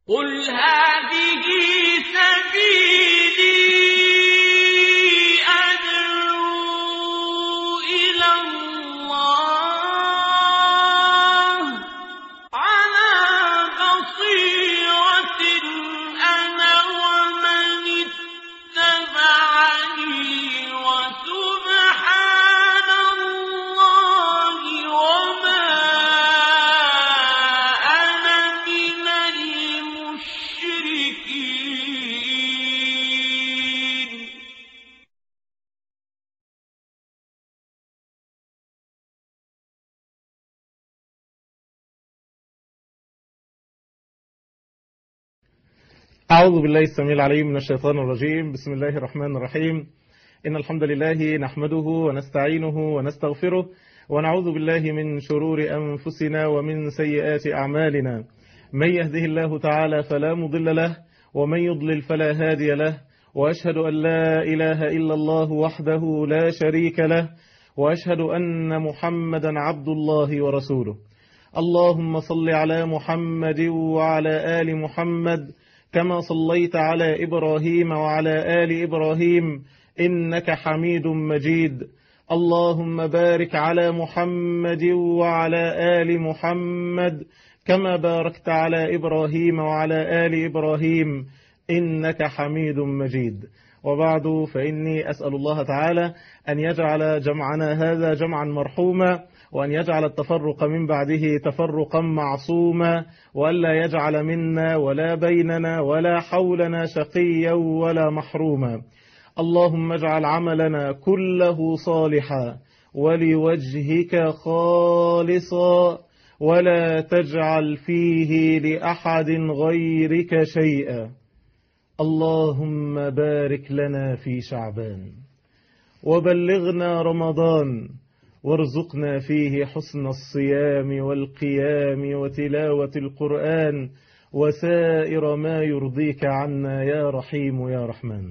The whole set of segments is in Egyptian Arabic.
قل هذه سبيلي أدعو إلى الله على بصيرة أنا ومن اتبعني وسبحان الله وما أنا من المشركين أعوذ بالله السميع العليم من الشيطان الرجيم بسم الله الرحمن الرحيم إن الحمد لله نحمده ونستعينه ونستغفره ونعوذ بالله من شرور أنفسنا ومن سيئات أعمالنا من يهده الله تعالى فلا مضل له ومن يضلل فلا هادي له وأشهد أن لا إله إلا الله وحده لا شريك له وأشهد أن محمدا عبد الله ورسوله اللهم صل على محمد وعلى آل محمد كما صليت على إبراهيم وعلى آل إبراهيم إنك حميد مجيد اللهم بارك على محمد وعلى آل محمد كما باركت على إبراهيم وعلى آل إبراهيم إنك حميد مجيد وبعد فإني أسأل الله تعالى أن يجعل جمعنا هذا جمعا مرحوما وأن يجعل التفرق من بعده تفرقا معصوما وألا يجعل منا ولا بيننا ولا حولنا شقيا ولا محروما اللهم اجعل عملنا كله صالحا ولوجهك خالصا ولا تجعل فيه لأحد غيرك شيئا اللهم بارك لنا في شعبان وبلغنا رمضان وارزقنا فيه حسن الصيام والقيام وتلاوة القرآن وسائر ما يرضيك عنا يا رحيم يا رحمن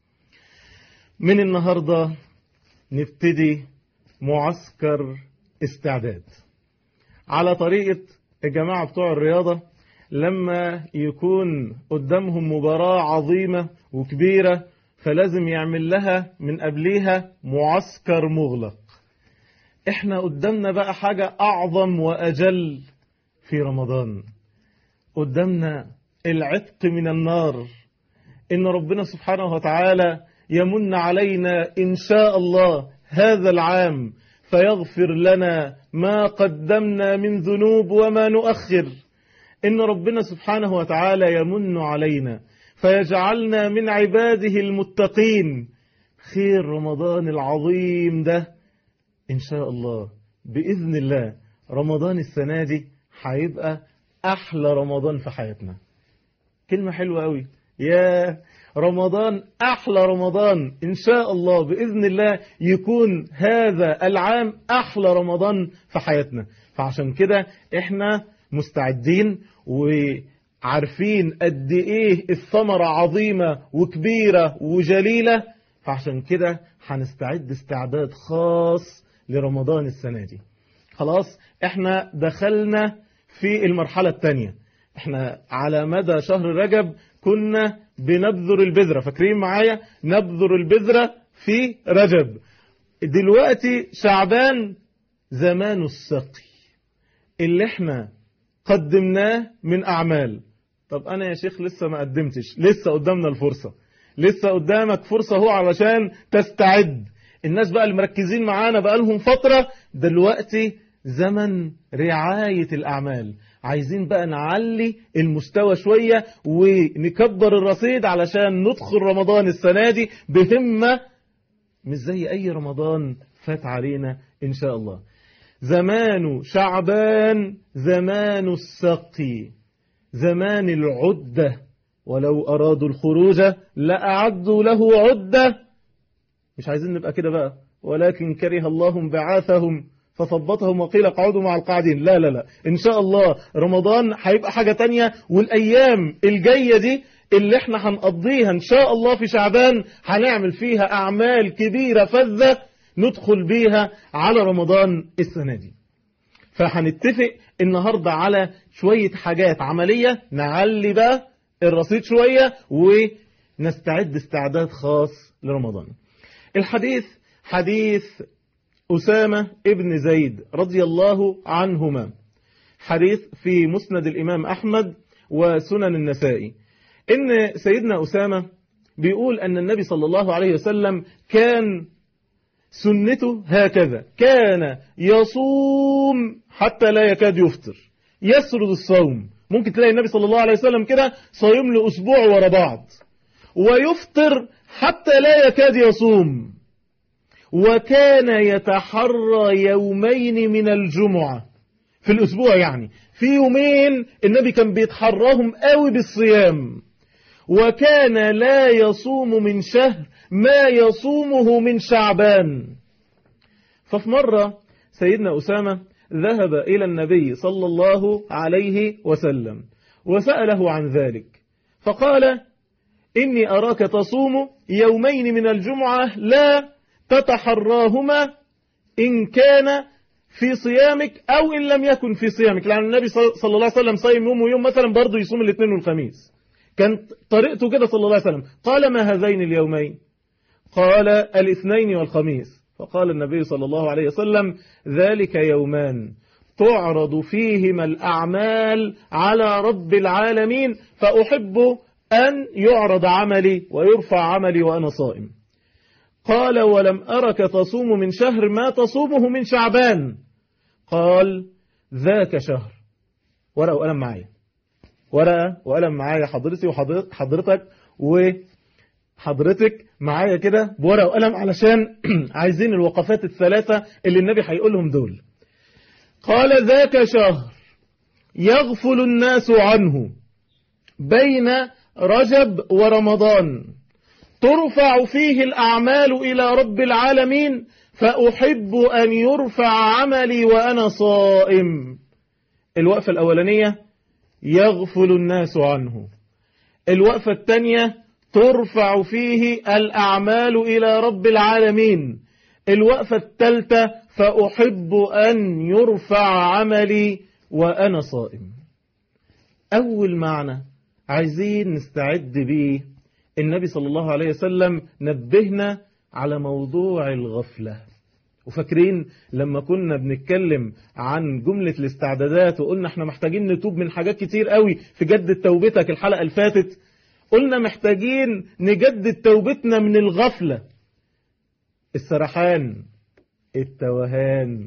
من النهاردة نبتدي معسكر استعداد على طريقة الجماعة بتوع الرياضة لما يكون قدامهم مباراة عظيمة وكبيرة فلازم يعمل لها من قبليها معسكر مغلق احنا قدامنا بقى حاجة أعظم وأجل في رمضان قدامنا العتق من النار إن ربنا سبحانه وتعالى يمن علينا إن شاء الله هذا العام فيغفر لنا ما قدمنا من ذنوب وما نؤخر إن ربنا سبحانه وتعالى يمن علينا فيجعلنا من عباده المتقين خير رمضان العظيم ده إن شاء الله بإذن الله رمضان السنة دي هيبقى أحلى رمضان في حياتنا كلمة حلوة قوي يا رمضان أحلى رمضان إن شاء الله بإذن الله يكون هذا العام أحلى رمضان في حياتنا فعشان كده إحنا مستعدين وعارفين قد إيه الثمرة عظيمة وكبيرة وجليلة فعشان كده هنستعد استعداد خاص لرمضان السنة دي خلاص احنا دخلنا في المرحلة الثانية احنا على مدى شهر رجب كنا بنبذر البذرة فاكرين معايا نبذر البذرة في رجب دلوقتي شعبان زمان السقي اللي احنا قدمناه من أعمال طب أنا يا شيخ لسه ما قدمتش لسه قدامنا الفرصة لسه قدامك فرصة هو علشان تستعد الناس بقى اللي مركزين معانا بقى لهم فترة دلوقتي زمن رعاية الأعمال عايزين بقى نعلي المستوى شوية ونكبر الرصيد علشان ندخل رمضان السنة دي بهمة مش زي أي رمضان فات علينا إن شاء الله زمان شعبان زمان السقي زمان العدة ولو أرادوا الخروج لأعدوا له عدة مش عايزين نبقى كده بقى ولكن كره الله انبعاثهم فثبطهم وقيل اقعدوا مع القاعدين لا لا لا ان شاء الله رمضان هيبقى حاجة تانية والايام الجاية دي اللي احنا هنقضيها ان شاء الله في شعبان هنعمل فيها اعمال كبيرة فذة ندخل بيها على رمضان السنة دي فهنتفق النهاردة على شوية حاجات عملية نعلي بقى الرصيد شوية ونستعد استعداد خاص لرمضان الحديث حديث أسامة ابن زيد رضي الله عنهما حديث في مسند الإمام أحمد وسنن النسائي إن سيدنا أسامة بيقول أن النبي صلى الله عليه وسلم كان سنته هكذا كان يصوم حتى لا يكاد يفطر يسرد الصوم ممكن تلاقي النبي صلى الله عليه وسلم كده صايم له أسبوع ورا بعض ويفطر حتى لا يكاد يصوم وكان يتحرى يومين من الجمعة في الأسبوع يعني في يومين النبي كان بيتحراهم قوي بالصيام وكان لا يصوم من شهر ما يصومه من شعبان ففي مرة سيدنا أسامة ذهب إلى النبي صلى الله عليه وسلم وسأله عن ذلك فقال إني أراك تصوم يومين من الجمعة لا تتحراهما إن كان في صيامك أو إن لم يكن في صيامك لأن النبي صلى الله عليه وسلم صايم يوم ويوم مثلا برضه يصوم الاثنين والخميس كانت طريقته كده صلى الله عليه وسلم قال ما هذين اليومين قال الاثنين والخميس فقال النبي صلى الله عليه وسلم ذلك يومان تعرض فيهما الأعمال على رب العالمين فأحب أن يعرض عملي ويرفع عملي وأنا صائم قال ولم أرك تصوم من شهر ما تصومه من شعبان قال ذاك شهر ورقة وقلم معايا ورقة وقلم معايا حضرتي وحضرتك وحضرتك معايا كده بورقة وقلم علشان عايزين الوقفات الثلاثة اللي النبي هيقولهم دول قال ذاك شهر يغفل الناس عنه بين رجب ورمضان ترفع فيه الأعمال إلى رب العالمين فأحب أن يرفع عملي وأنا صائم الوقفة الأولانية يغفل الناس عنه الوقفة الثانية ترفع فيه الأعمال إلى رب العالمين الوقفة الثالثة فأحب أن يرفع عملي وأنا صائم أول معنى عايزين نستعد بيه النبي صلى الله عليه وسلم نبهنا على موضوع الغفلة وفاكرين لما كنا بنتكلم عن جملة الاستعدادات وقلنا احنا محتاجين نتوب من حاجات كتير قوي في جدد توبتك الحلقة اللي فاتت قلنا محتاجين نجدد توبتنا من الغفلة السرحان التوهان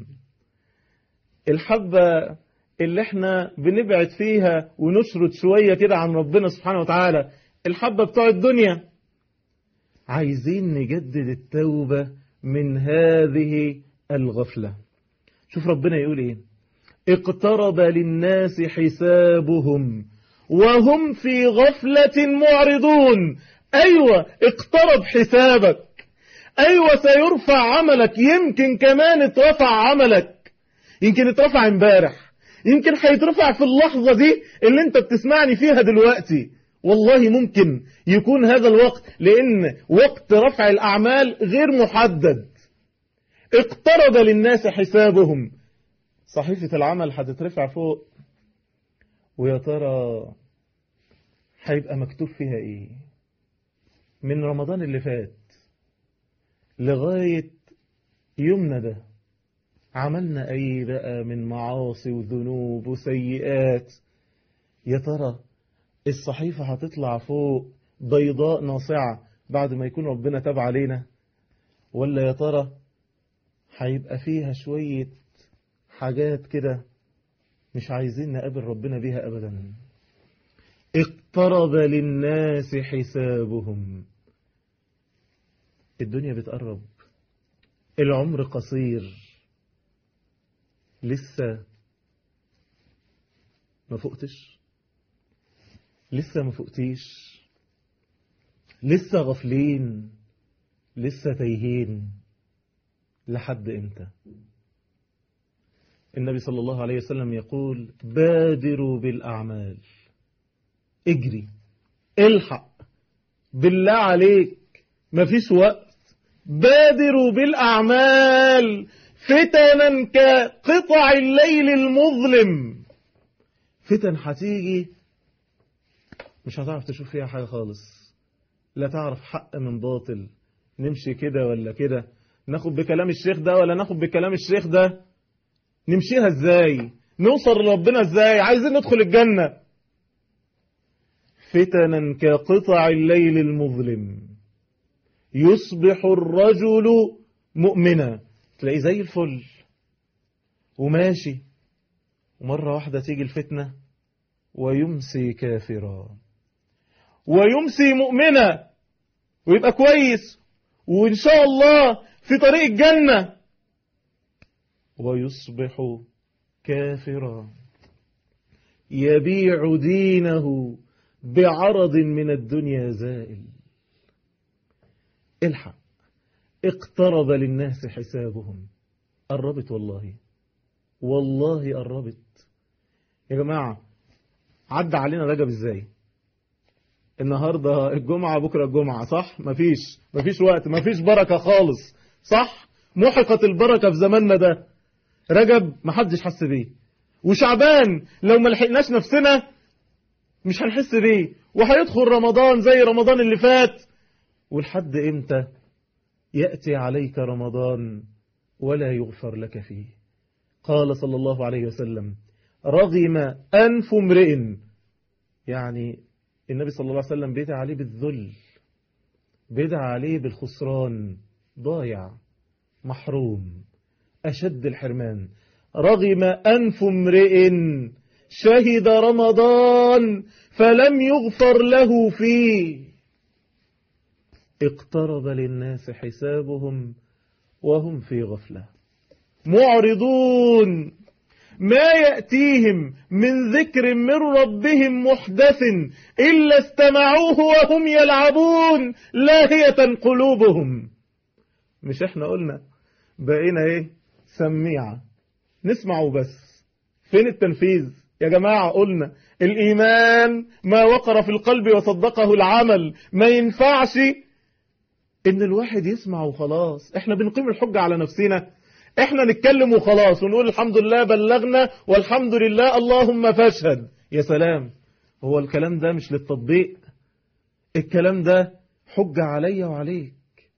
الحبة اللي احنا بنبعد فيها ونشرد شوية كده عن ربنا سبحانه وتعالى الحبة بتوع الدنيا عايزين نجدد التوبة من هذه الغفلة شوف ربنا يقول ايه اقترب للناس حسابهم وهم في غفلة معرضون ايوة اقترب حسابك ايوة سيرفع عملك يمكن كمان اترفع عملك يمكن اترفع امبارح يمكن هيترفع في اللحظة دي اللي انت بتسمعني فيها دلوقتي والله ممكن يكون هذا الوقت لأن وقت رفع الأعمال غير محدد اقترب للناس حسابهم صحيفة العمل هتترفع فوق ويا ترى هيبقى مكتوب فيها ايه من رمضان اللي فات لغاية يومنا ده عملنا ايه بقى من معاصي وذنوب وسيئات يا ترى الصحيفة هتطلع فوق بيضاء ناصعة بعد ما يكون ربنا تاب علينا ولا يا ترى هيبقى فيها شوية حاجات كده مش عايزين نقابل ربنا بيها أبدا اقترب للناس حسابهم الدنيا بتقرب العمر قصير لسه ما فقتش لسه ما فقتيش لسه غفلين لسه تايهين لحد امتى النبي صلى الله عليه وسلم يقول بادروا بالأعمال اجري الحق بالله عليك مفيش وقت بادروا بالأعمال فتنا كقطع الليل المظلم فتن هتيجي مش هتعرف تشوف فيها حاجة خالص لا تعرف حق من باطل نمشي كده ولا كده ناخد بكلام الشيخ ده ولا ناخد بكلام الشيخ ده نمشيها ازاي نوصل لربنا ازاي عايزين ندخل الجنة فتنا كقطع الليل المظلم يصبح الرجل مؤمنا تلاقيه زي الفل وماشي ومرة واحدة تيجي الفتنة ويمسي كافرا ويمسي مؤمنا ويبقى كويس وإن شاء الله في طريق الجنة ويصبح كافرا يبيع دينه بعرض من الدنيا زائل الحق اقترب للناس حسابهم قربت والله والله قربت يا جماعة عدى علينا رجب ازاي النهاردة الجمعة بكرة الجمعة صح مفيش مفيش وقت مفيش بركة خالص صح محقت البركة في زماننا ده رجب محدش حس بيه وشعبان لو ما لحقناش نفسنا مش هنحس بيه وهيدخل رمضان زي رمضان اللي فات ولحد امتى يأتي عليك رمضان ولا يغفر لك فيه قال صلى الله عليه وسلم رغم أنف امرئ يعني النبي صلى الله عليه وسلم بيدعى عليه بالذل بيدعى عليه بالخسران ضايع محروم أشد الحرمان رغم أنف امرئ شهد رمضان فلم يغفر له فيه اقترب للناس حسابهم وهم في غفلة معرضون ما يأتيهم من ذكر من ربهم محدث إلا استمعوه وهم يلعبون لاهية قلوبهم مش احنا قلنا بقينا ايه سميعة نسمعه بس فين التنفيذ يا جماعة قلنا الإيمان ما وقر في القلب وصدقه العمل ما ينفعش ان الواحد يسمع وخلاص احنا بنقيم الحجة على نفسنا احنا نتكلم وخلاص ونقول الحمد لله بلغنا والحمد لله اللهم فاشهد يا سلام هو الكلام ده مش للتطبيق الكلام ده حجة عليا وعليك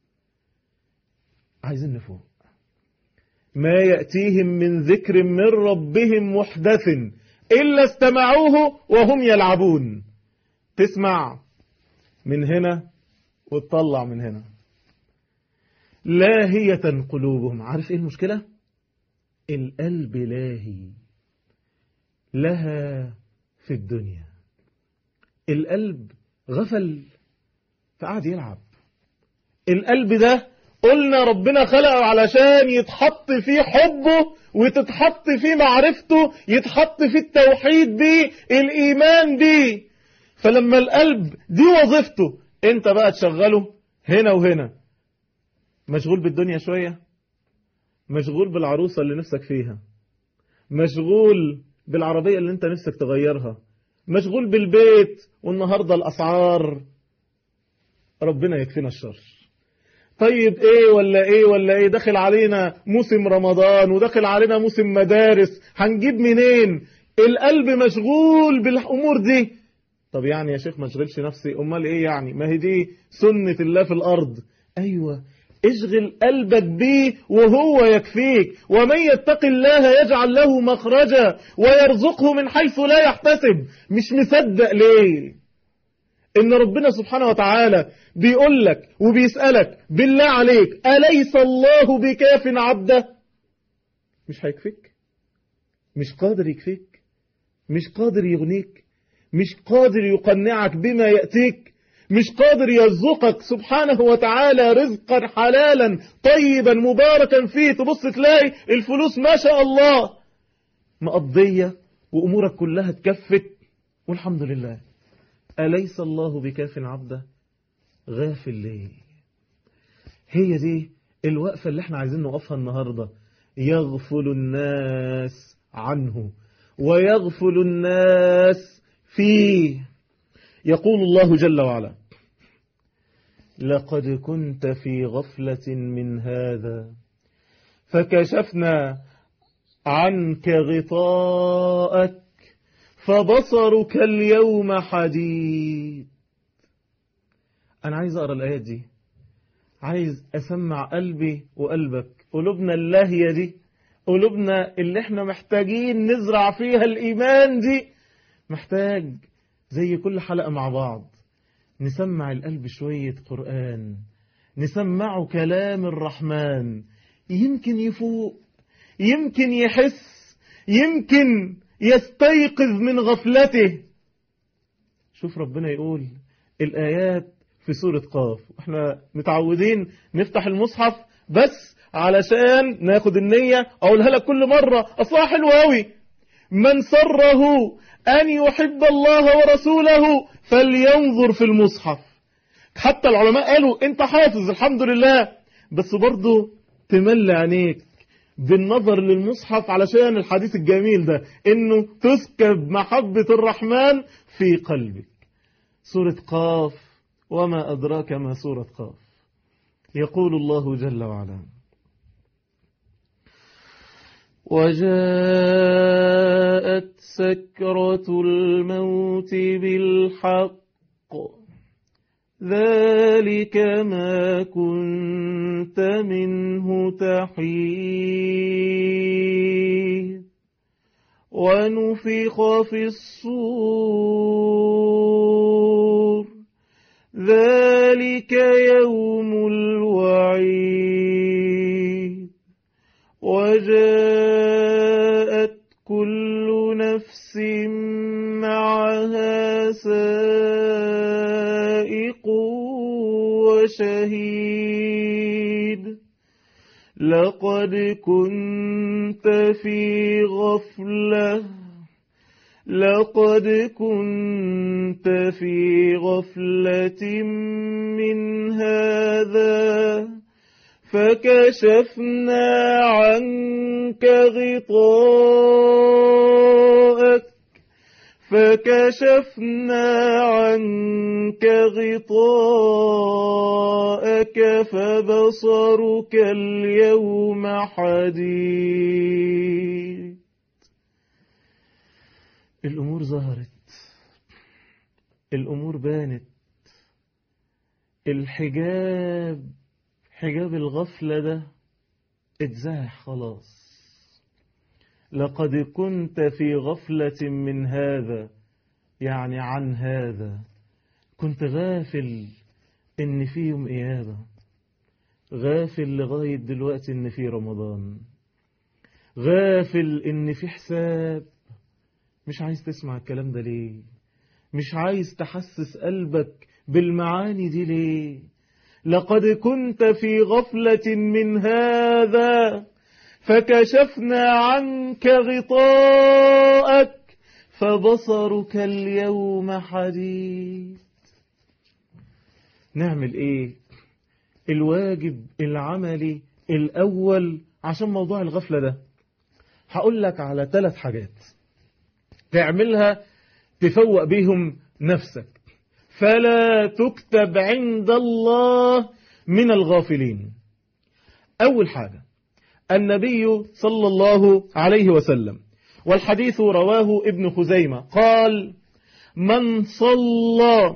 عايزين نفوق ما يأتيهم من ذكر من ربهم محدث إلا استمعوه وهم يلعبون تسمع من هنا وتطلع من هنا لاهية قلوبهم عارف ايه المشكلة القلب لاهي لها في الدنيا القلب غفل فقعد يلعب القلب ده قلنا ربنا خلقه علشان يتحط فيه حبه وتتحط فيه معرفته يتحط فيه التوحيد بيه الإيمان بيه فلما القلب دي وظيفته انت بقى تشغله هنا وهنا مشغول بالدنيا شوية مشغول بالعروسة اللي نفسك فيها مشغول بالعربية اللي انت نفسك تغيرها مشغول بالبيت والنهاردة الأسعار ربنا يكفينا الشر طيب ايه ولا ايه ولا ايه داخل علينا موسم رمضان وداخل علينا موسم مدارس هنجيب منين القلب مشغول بالامور دي طب يعني يا شيخ ما اشغلش نفسي امال ايه يعني ما هي دي سنة الله في الارض ايوه اشغل قلبك بيه وهو يكفيك ومن يتق الله يجعل له مخرجا ويرزقه من حيث لا يحتسب مش مصدق ليه ان ربنا سبحانه وتعالى بيقول لك وبيسألك بالله عليك أليس الله بكاف عبده مش هيكفيك مش قادر يكفيك مش قادر يغنيك مش قادر يقنعك بما يأتيك مش قادر يرزقك سبحانه وتعالى رزقا حلالا طيبا مباركا فيه تبص تلاقي الفلوس ما شاء الله مقضية وأمورك كلها اتكفت والحمد لله أليس الله بكاف عبده غافل ليه هي دي الوقفة اللي احنا عايزين نوقفها النهاردة يغفل الناس عنه ويغفل الناس فيه يقول الله جل وعلا لقد كنت في غفلة من هذا فكشفنا عنك غطاءك فبصرك اليوم حديد أنا عايز أقرأ الآيات دي عايز أسمع قلبي وقلبك قلوبنا اللاهية دي قلوبنا اللي احنا محتاجين نزرع فيها الإيمان دي محتاج زي كل حلقة مع بعض نسمع القلب شوية قرآن نسمعه كلام الرحمن يمكن يفوق يمكن يحس يمكن يستيقظ من غفلته شوف ربنا يقول الآيات في سورة قاف احنا متعودين نفتح المصحف بس علشان ناخد النية اقولها لك كل مرة اصلها حلوة قوي من سره ان يحب الله ورسوله فلينظر في المصحف حتى العلماء قالوا انت حافظ الحمد لله بس برضه تمل عينيك بالنظر للمصحف علشان الحديث الجميل ده انه تسكب محبة الرحمن في قلبك سورة قاف وما أدراك ما سورة قاف يقول الله جل وعلا وجاءت سكرة الموت بالحق ذلك ما كنت منه تحيد ونفخ في الصور ذلك يوم الوعيد وجاءت كل نفس معها سائق وشهيد لقد كنت في غفلة لقد كنت في غفلة من هذا فكشفنا عنك غطاءك فكشفنا عنك غطاءك فبصرك اليوم حديد الأمور ظهرت الأمور بانت الحجاب حجاب الغفلة ده اتزاح خلاص لقد كنت في غفلة من هذا يعني عن هذا كنت غافل ان في يوم إيابة غافل لغاية دلوقتي ان في رمضان غافل ان في حساب مش عايز تسمع الكلام ده ليه مش عايز تحسس قلبك بالمعاني دي ليه لقد كنت في غفلة من هذا فكشفنا عنك غطاءك فبصرك اليوم حديد نعمل ايه الواجب العملي الاول عشان موضوع الغفلة ده هقول لك على ثلاث حاجات تعملها تفوق بيهم نفسك فلا تكتب عند الله من الغافلين أول حاجة النبي صلى الله عليه وسلم والحديث رواه ابن خزيمة قال من صلى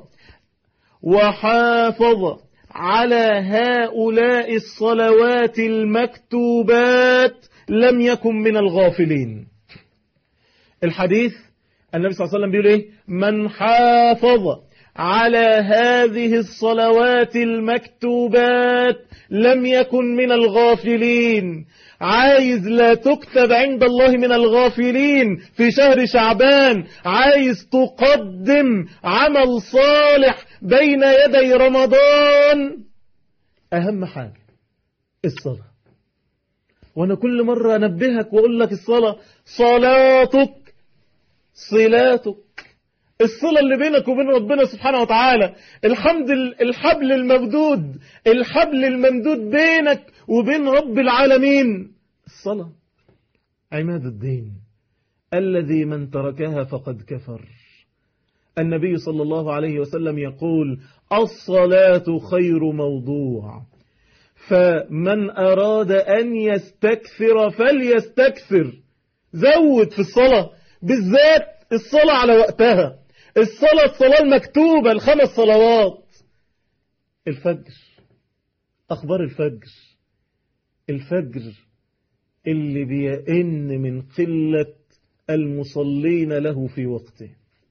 وحافظ على هؤلاء الصلوات المكتوبات لم يكن من الغافلين الحديث النبي صلى الله عليه وسلم بيقول ايه من حافظ على هذه الصلوات المكتوبات لم يكن من الغافلين عايز لا تكتب عند الله من الغافلين في شهر شعبان عايز تقدم عمل صالح بين يدي رمضان أهم حاجة الصلاة وأنا كل مرة أنبهك وأقول لك الصلاة صلاتك صلاتك الصلة اللي بينك وبين ربنا سبحانه وتعالى الحمد الحبل الممدود الحبل الممدود بينك وبين رب العالمين الصلاة عماد الدين الذي من تركها فقد كفر النبي صلى الله عليه وسلم يقول الصلاة خير موضوع فمن أراد أن يستكثر فليستكثر زود في الصلاة بالذات الصلاة على وقتها الصلاة الصلاة المكتوبة الخمس صلوات الفجر أخبار الفجر الفجر اللي بيئن من قلة المصلين له في وقته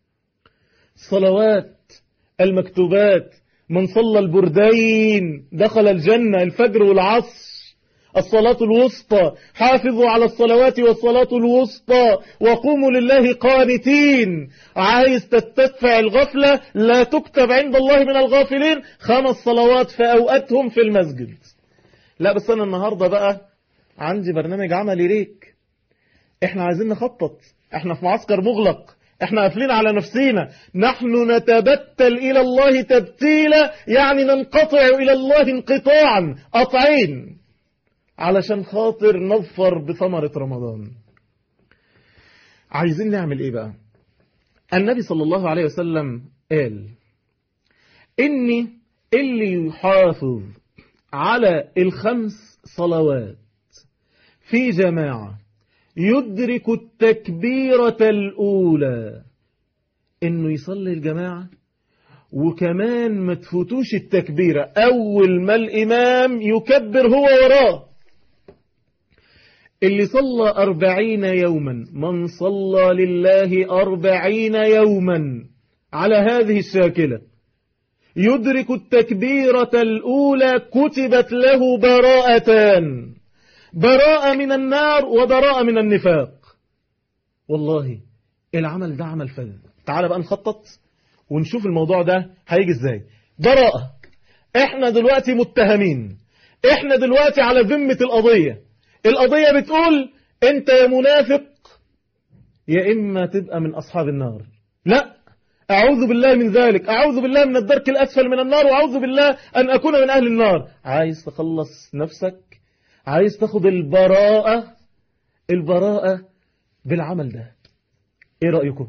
الصلوات المكتوبات من صلى البردين دخل الجنة الفجر والعصر الصلاة الوسطى حافظوا على الصلوات والصلاة الوسطى وقوموا لله قانتين عايز تستدفع الغفلة لا تكتب عند الله من الغافلين خمس صلوات في أوقاتهم في المسجد لا بس أنا النهاردة بقى عندي برنامج عملي ليك احنا عايزين نخطط احنا في معسكر مغلق احنا قافلين على نفسينا نحن نتبتل الى الله تبتيلا يعني ننقطع الى الله انقطاعا قطعين علشان خاطر نظفر بثمرة رمضان عايزين نعمل ايه بقى النبي صلى الله عليه وسلم قال اني اللي يحافظ على الخمس صلوات في جماعة يدرك التكبيرة الأولى إنه يصلي الجماعة وكمان ما تفوتوش التكبيرة أول ما الإمام يكبر هو وراه اللي صلى أربعين يوما من صلى لله أربعين يوما على هذه الشاكلة يدرك التكبيرة الأولى كتبت له براءتان براءة من النار وبراءة من النفاق والله العمل ده عمل فذ تعال بقى نخطط ونشوف الموضوع ده هيجي ازاي براءة احنا دلوقتي متهمين احنا دلوقتي على ذمة القضية القضية بتقول انت يا منافق يا اما تبقى من اصحاب النار لا اعوذ بالله من ذلك اعوذ بالله من الدرك الاسفل من النار واعوذ بالله ان اكون من اهل النار عايز تخلص نفسك عايز تاخد البراءة البراءة بالعمل ده ايه رأيكم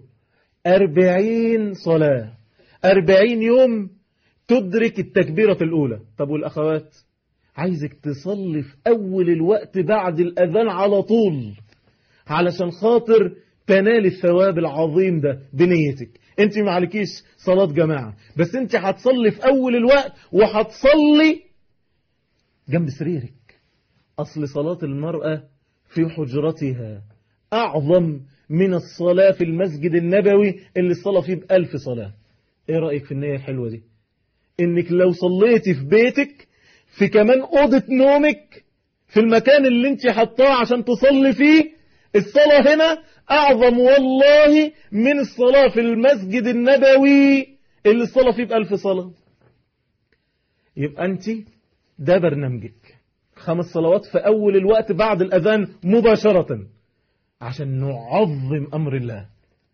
أربعين صلاة أربعين يوم تدرك التكبيرة الأولى طب والأخوات عايزك تصلي في أول الوقت بعد الأذان على طول علشان خاطر تنال الثواب العظيم ده بنيتك انت ما عليكيش صلاة جماعة بس انت هتصلي في أول الوقت وهتصلي جنب سريرك أصل صلاة المرأة في حجرتها أعظم من الصلاة في المسجد النبوي اللي الصلاة فيه بألف صلاة إيه رأيك في النية الحلوة دي إنك لو صليتي في بيتك في كمان أوضة نومك في المكان اللي انت حطاه عشان تصلي فيه الصلاة هنا أعظم والله من الصلاة في المسجد النبوي اللي الصلاة فيه بألف صلاة يبقى أنت ده برنامجك خمس صلوات في أول الوقت بعد الأذان مباشرة عشان نعظم أمر الله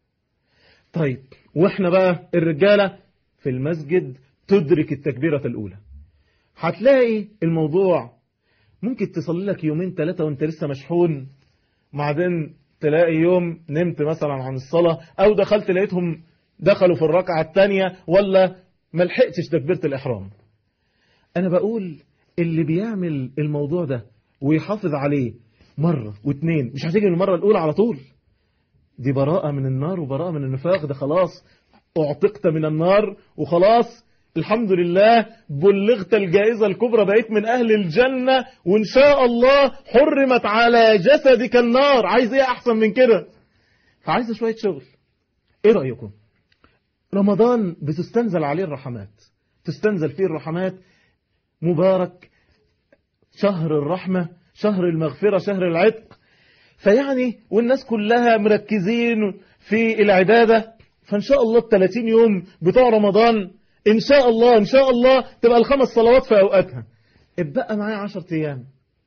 طيب وإحنا بقى الرجالة في المسجد تدرك التكبيرة الأولى هتلاقي الموضوع ممكن تصلي لك يومين ثلاثة وانت لسه مشحون بعدين تلاقي يوم نمت مثلا عن الصلاة أو دخلت لقيتهم دخلوا في الركعة الثانية ولا ملحقتش تكبيرة الإحرام أنا بقول اللي بيعمل الموضوع ده ويحافظ عليه مرة واثنين مش هتيجي من المرة الأولى على طول دي براءة من النار وبراءة من النفاق ده خلاص اعتقت من النار وخلاص الحمد لله بلغت الجائزة الكبرى بقيت من أهل الجنة وإن شاء الله حرمت على جسدك النار عايز إيه أحسن من كده فعايز شوية شغل إيه رأيكم رمضان بتستنزل عليه الرحمات تستنزل فيه الرحمات مبارك شهر الرحمة شهر المغفرة شهر العتق فيعني والناس كلها مركزين في العبادة فإن شاء الله الثلاثين يوم بتوع رمضان إن شاء الله إن شاء الله تبقى الخمس صلوات في أوقاتها اتبقى معايا عشر أيام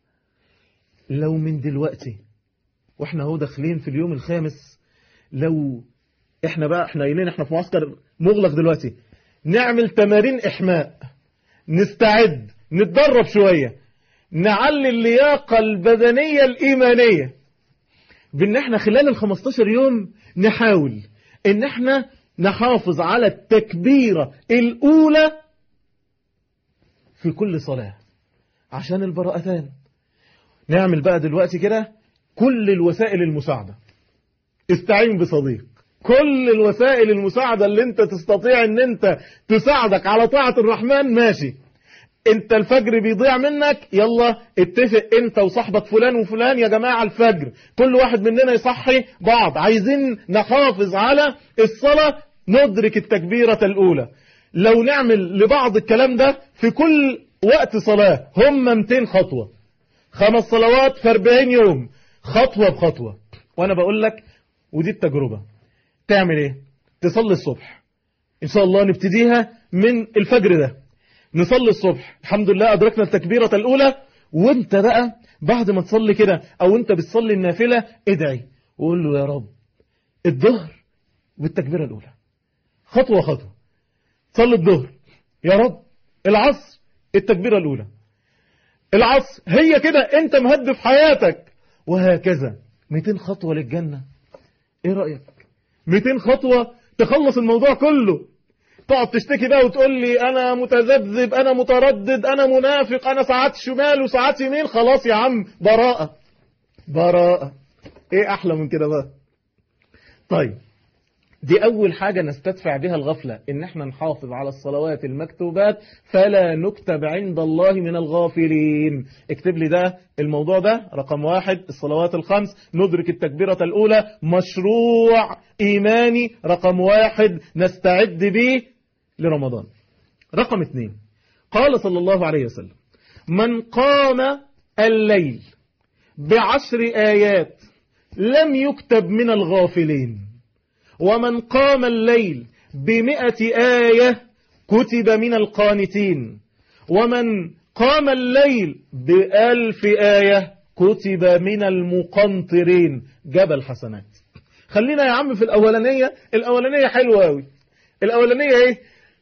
لو من دلوقتي واحنا هو داخلين في اليوم الخامس لو احنا بقى احنا قايلين احنا في معسكر مغلق دلوقتي نعمل تمارين احماء نستعد نتدرب شوية نعلي اللياقة البدنية الإيمانية بان احنا خلال ال 15 يوم نحاول ان احنا نحافظ على التكبيرة الأولى في كل صلاة عشان البراءتان نعمل بقى دلوقتي كده كل الوسائل المساعدة استعين بصديق كل الوسائل المساعدة اللي انت تستطيع ان انت تساعدك على طاعة الرحمن ماشي انت الفجر بيضيع منك يلا اتفق انت وصاحبك فلان وفلان يا جماعة الفجر كل واحد مننا يصحي بعض عايزين نحافظ على الصلاة ندرك التكبيرة الأولى لو نعمل لبعض الكلام ده في كل وقت صلاة هم 200 خطوة خمس صلوات في 40 يوم خطوة بخطوة وانا بقول لك ودي التجربة تعمل ايه تصلي الصبح ان شاء الله نبتديها من الفجر ده نصلي الصبح الحمد لله أدركنا التكبيرة الأولى وانت بقى بعد ما تصلي كده أو انت بتصلي النافلة ادعي وقول له يا رب الظهر بالتكبيرة الأولى خطوة خطوة صلي الظهر يا رب العصر التكبيرة الأولى العصر هي كده انت مهدف حياتك وهكذا 200 خطوة للجنة ايه رأيك 200 خطوة تخلص الموضوع كله تقعد تشتكي بقى وتقول لي انا متذبذب انا متردد انا منافق انا ساعات شمال وساعات يمين خلاص يا عم براءة براءة ايه احلى من كده بقى طيب دي اول حاجة نستدفع بها الغفلة ان احنا نحافظ على الصلوات المكتوبات فلا نكتب عند الله من الغافلين اكتب لي ده الموضوع ده رقم واحد الصلوات الخمس ندرك التكبيرة الاولى مشروع ايماني رقم واحد نستعد به لرمضان رقم اثنين قال صلى الله عليه وسلم من قام الليل بعشر آيات لم يكتب من الغافلين ومن قام الليل بمئة آية كتب من القانتين ومن قام الليل بألف آية كتب من المقنطرين جبل حسنات خلينا يا عم في الأولانية الأولانية حلوة أوي الأولانية إيه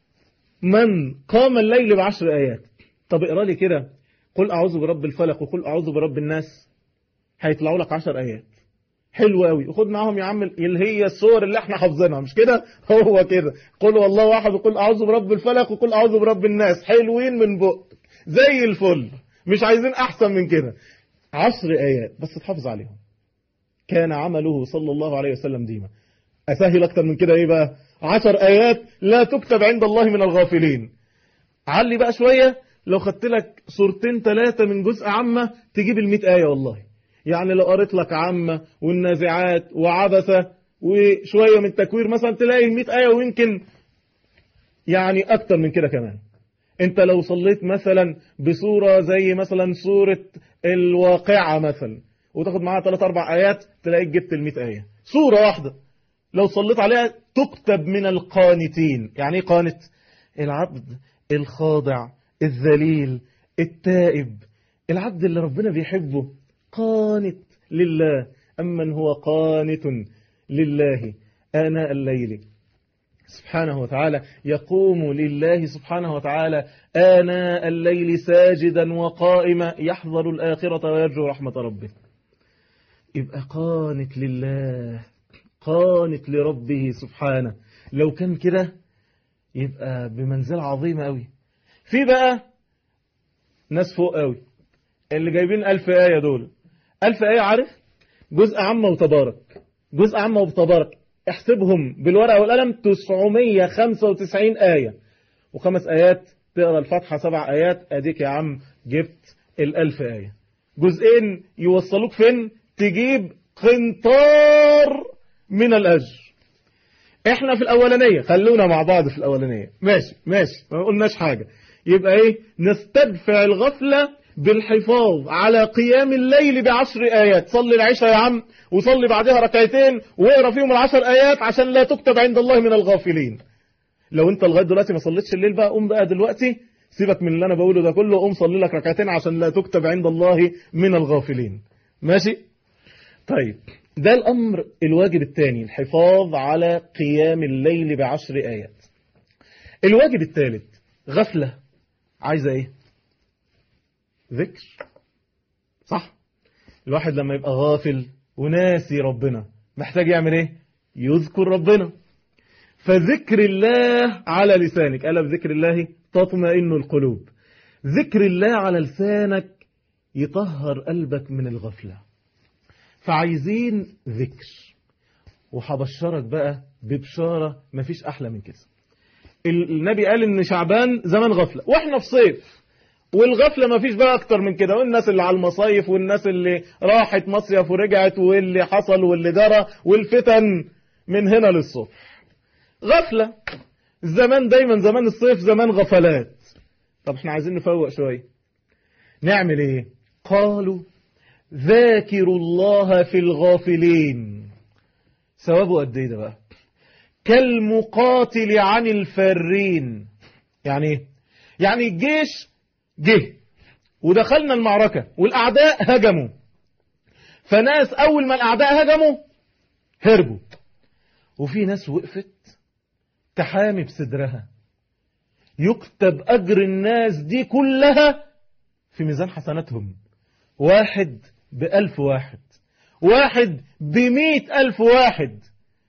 من قام الليل بعشر آيات طب اقرأ لي كده قل أعوذ برب الفلق وقل أعوذ برب الناس هيطلعوا لك عشر آيات حلو قوي وخد معاهم يا عم اللي هي الصور اللي احنا حافظينها مش كده هو كده قل والله واحد وقل اعوذ برب الفلق وقل اعوذ برب الناس حلوين من بق زي الفل مش عايزين احسن من كده عشر ايات بس تحافظ عليهم كان عمله صلى الله عليه وسلم ديما اسهل اكتر من كده ايه بقى عشر ايات لا تكتب عند الله من الغافلين علي بقى شوية لو خدت لك صورتين ثلاثة من جزء عامة تجيب المئة آية والله يعني لو قريت لك عامة والنازعات وعبثة وشوية من التكوير مثلا تلاقي المئة آية ويمكن يعني أكتر من كده كمان انت لو صليت مثلا بصورة زي مثلا صورة الواقعة مثلا وتاخد معاها ثلاث أربع آيات تلاقيك جبت المئة آية صورة واحدة لو صليت عليها تكتب من القانتين يعني ايه قانت العبد الخاضع الذليل التائب العبد اللي ربنا بيحبه قانت لله أمن هو قانت لله آناء الليل سبحانه وتعالى يقوم لله سبحانه وتعالى آناء الليل ساجدا وقائما يحذر الآخرة ويرجو رحمة ربه يبقى قانت لله قانت لربه سبحانه لو كان كده يبقى بمنزلة عظيمة قوي في بقى ناس فوق قوي اللي جايبين ألف آية دول ألف آية عارف جزء عامة وتبارك جزء عامة وتبارك احسبهم بالورقة والقلم 995 آية وخمس آيات تقرأ الفاتحة سبع آيات أديك يا عم جبت الألف آية جزئين يوصلوك فين تجيب قنطار من الأجر احنا في الأولانية خلونا مع بعض في الأولانية ماشي ماشي ما قلناش حاجة يبقى ايه نستدفع الغفلة بالحفاظ على قيام الليل بعشر آيات صلي العشاء يا عم وصلي بعدها ركعتين واقرا فيهم العشر آيات عشان لا تكتب عند الله من الغافلين لو انت لغايه دلوقتي ما صليتش الليل بقى قوم بقى دلوقتي سيبك من اللي انا بقوله ده كله قوم صلي لك ركعتين عشان لا تكتب عند الله من الغافلين ماشي طيب ده الأمر الواجب الثاني الحفاظ على قيام الليل بعشر آيات الواجب الثالث غفلة عايزة ايه ذكر صح الواحد لما يبقى غافل وناسي ربنا محتاج يعمل ايه يذكر ربنا فذكر الله على لسانك ألا بذكر الله تطمئن القلوب ذكر الله على لسانك يطهر قلبك من الغفلة فعايزين ذكر وحبشرك بقى ببشارة مفيش أحلى من كده النبي قال إن شعبان زمان غفلة وإحنا في صيف والغفلة مفيش بقى أكتر من كده والناس اللي على المصايف والناس اللي راحت مصيف ورجعت واللي حصل واللي جرى والفتن من هنا للصبح غفلة زمان دايما زمان الصيف زمان غفلات طب احنا عايزين نفوق شوية نعمل ايه قالوا ذاكروا الله في الغافلين ثوابه قد ايه ده بقى كالمقاتل عن الفارين يعني ايه يعني الجيش جه ودخلنا المعركة والأعداء هجموا فناس أول ما الأعداء هجموا هربوا وفي ناس وقفت تحامي بصدرها يكتب أجر الناس دي كلها في ميزان حسناتهم واحد بألف واحد واحد بمئة ألف واحد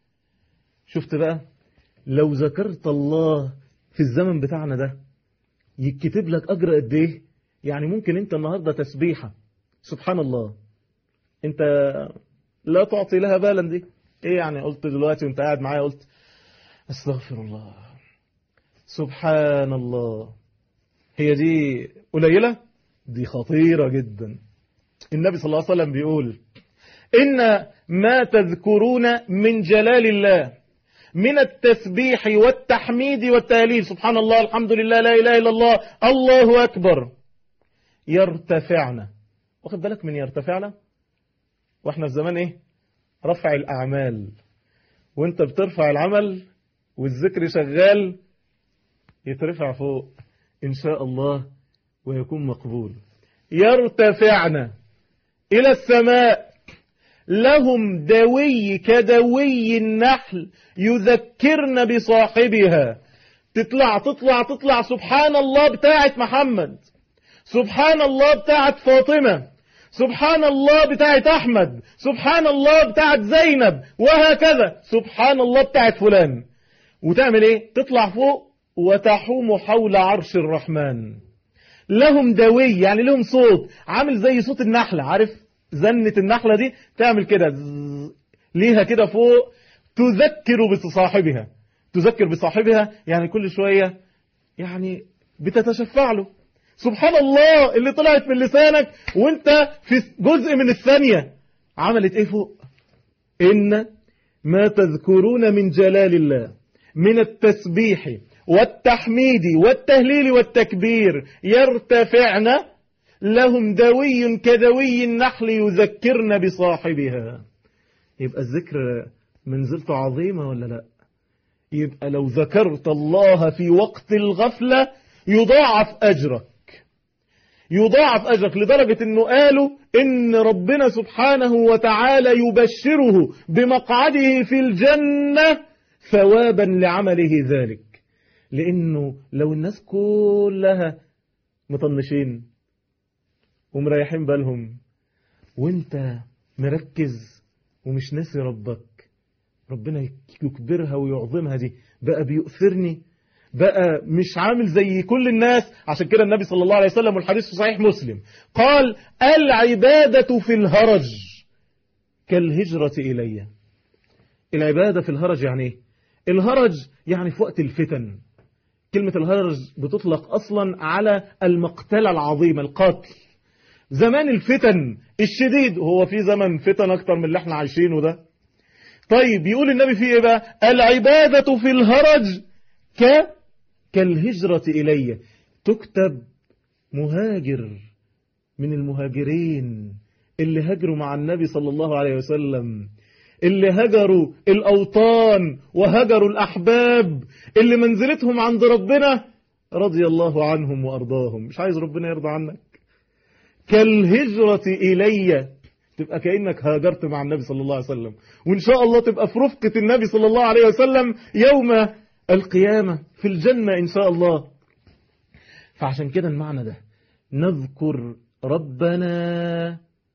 شفت بقى لو ذكرت الله في الزمن بتاعنا ده يكتب لك أجر قد إيه يعني ممكن أنت النهاردة تسبيحة سبحان الله أنت لا تعطي لها بالا دي إيه يعني قلت دلوقتي وأنت قاعد معايا قلت استغفر الله سبحان الله هي دي قليلة دي خطيرة جدا النبي صلى الله عليه وسلم بيقول إن ما تذكرون من جلال الله من التسبيح والتحميد والتهليل سبحان الله الحمد لله لا إله إلا الله الله أكبر يرتفعنا واخد بالك من يرتفعنا واحنا في زمان ايه رفع الأعمال وانت بترفع العمل والذكر شغال يترفع فوق إن شاء الله ويكون مقبول يرتفعنا إلى السماء لهم دوي كدوي النحل يذكرن بصاحبها تطلع تطلع تطلع سبحان الله بتاعت محمد سبحان الله بتاعت فاطمة سبحان الله بتاعت أحمد سبحان الله بتاعت زينب وهكذا سبحان الله بتاعت فلان وتعمل ايه تطلع فوق وتحوم حول عرش الرحمن لهم دوي يعني لهم صوت عامل زي صوت النحلة عارف زنة النحلة دي تعمل كده ليها كده فوق تذكر بصاحبها تذكر بصاحبها يعني كل شوية يعني بتتشفع له سبحان الله اللي طلعت من لسانك وانت في جزء من الثانية عملت ايه فوق ان ما تذكرون من جلال الله من التسبيح والتحميد والتهليل والتكبير يرتفعن لهم دوي كدوي النحل يذكرن بصاحبها يبقى الذكر منزلته عظيمة ولا لا يبقى لو ذكرت الله في وقت الغفلة يضاعف أجرك يضاعف أجرك لدرجة أنه قالوا إن ربنا سبحانه وتعالى يبشره بمقعده في الجنة ثوابا لعمله ذلك لأنه لو الناس كلها مطنشين ومريحين بالهم وانت مركز ومش ناسي ربك ربنا يكبرها ويعظمها دي بقى بيؤثرني بقى مش عامل زي كل الناس عشان كده النبي صلى الله عليه وسلم والحديث في صحيح مسلم قال العبادة في الهرج كالهجرة إلي العبادة في الهرج يعني ايه الهرج يعني في وقت الفتن كلمة الهرج بتطلق أصلا على المقتلة العظيمة القتل زمان الفتن الشديد هو في زمن فتن أكتر من اللي احنا عايشينه ده طيب يقول النبي فيه ايه بقى العبادة في الهرج ك كالهجرة إلي تكتب مهاجر من المهاجرين اللي هاجروا مع النبي صلى الله عليه وسلم اللي هجروا الأوطان وهجروا الأحباب اللي منزلتهم عند ربنا رضي الله عنهم وأرضاهم مش عايز ربنا يرضى عنك كالهجرة إلي تبقى كأنك هاجرت مع النبي صلى الله عليه وسلم وإن شاء الله تبقى في رفقة النبي صلى الله عليه وسلم يوم القيامة في الجنة إن شاء الله فعشان كده المعنى ده نذكر ربنا